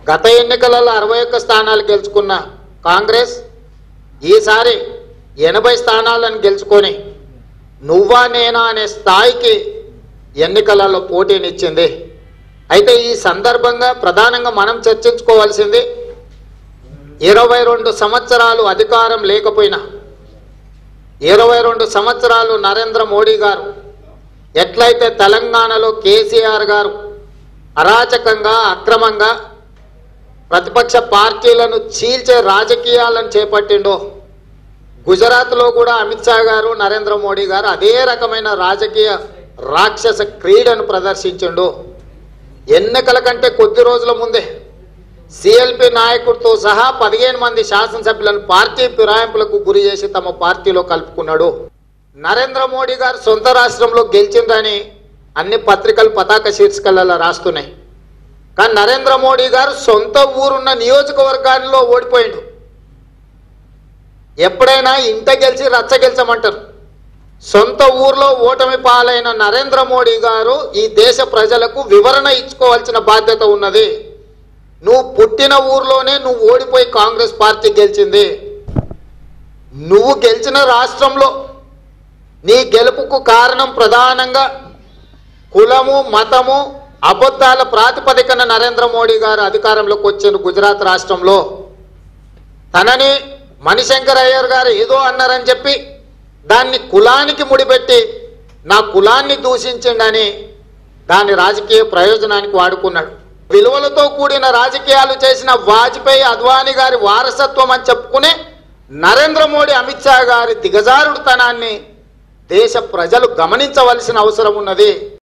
గత ఎన్నికలలో అరవై ఒక్క స్థానాలు గెలుచుకున్న కాంగ్రెస్ ఈసారి ఎనభై స్థానాలను గెలుచుకొని నువ్వా నేనా అనే స్థాయికి ఎన్నికలలో పోటీనిచ్చింది అయితే ఈ సందర్భంగా ప్రధానంగా మనం చర్చించుకోవాల్సింది ఇరవై రెండు సంవత్సరాలు అధికారం లేకపోయినా ఇరవై రెండు సంవత్సరాలు నరేంద్ర మోడీ గారు ఎట్లయితే తెలంగాణలో కేసీఆర్ గారు అరాచకంగా అక్రమంగా ప్రతిపక్ష పార్టీలను చీల్చే రాజకీయాలను చేపట్టిండో గుజరాత్లో కూడా అమిత్ షా గారు నరేంద్ర మోడీ గారు అదే రకమైన రాజకీయ రాక్షస క్రీడను ప్రదర్శించిండు ఎన్నికల కంటే కొద్ది రోజుల ముందే సిఎల్పి నాయకుడితో సహా పదిహేను మంది శాసనసభ్యులను పార్టీ ఫిరాయింపులకు గురి చేసి తమ పార్టీలో కలుపుకున్నాడు నరేంద్ర మోడీ గారు సొంత రాష్ట్రంలో గెలిచిందని అన్ని పత్రికలు పతాక శీర్షికలలో రాస్తున్నాయి కానీ నరేంద్ర మోడీ గారు సొంత ఊరున్న నియోజకవర్గాల్లో ఓడిపోయిండు ఎప్పుడైనా ఇంట గెలిచి రచ్చ గెలిచమంటారు సొంత ఊర్లో ఓటమి పాలైన నరేంద్ర మోడీ గారు ఈ దేశ ప్రజలకు వివరణ ఇచ్చుకోవాల్సిన బాధ్యత ఉన్నది నువ్వు పుట్టిన ఊర్లోనే నువ్వు ఓడిపోయి కాంగ్రెస్ పార్టీ గెలిచింది నువ్వు గెలిచిన రాష్ట్రంలో నీ గెలుపుకు కారణం ప్రధానంగా కులము మతము అబద్ధాల ప్రాతిపదికన నరేంద్ర మోడీ గారు అధికారంలోకి వచ్చిన గుజరాత్ రాష్ట్రంలో తనని మణిశంకర్ అయ్యర్ గారు ఏదో అన్నారని చెప్పి దాన్ని కులానికి ముడిపెట్టి నా కులాన్ని దూషించిండని దాని రాజకీయ ప్రయోజనానికి వాడుకున్నాడు విలువలతో కూడిన రాజకీయాలు చేసిన వాజ్పేయి అద్వానీ గారి వారసత్వం అని చెప్పుకునే నరేంద్ర మోడీ అమిత్ షా గారి దిగజారుడుతనాన్ని దేశ ప్రజలు గమనించవలసిన అవసరం ఉన్నది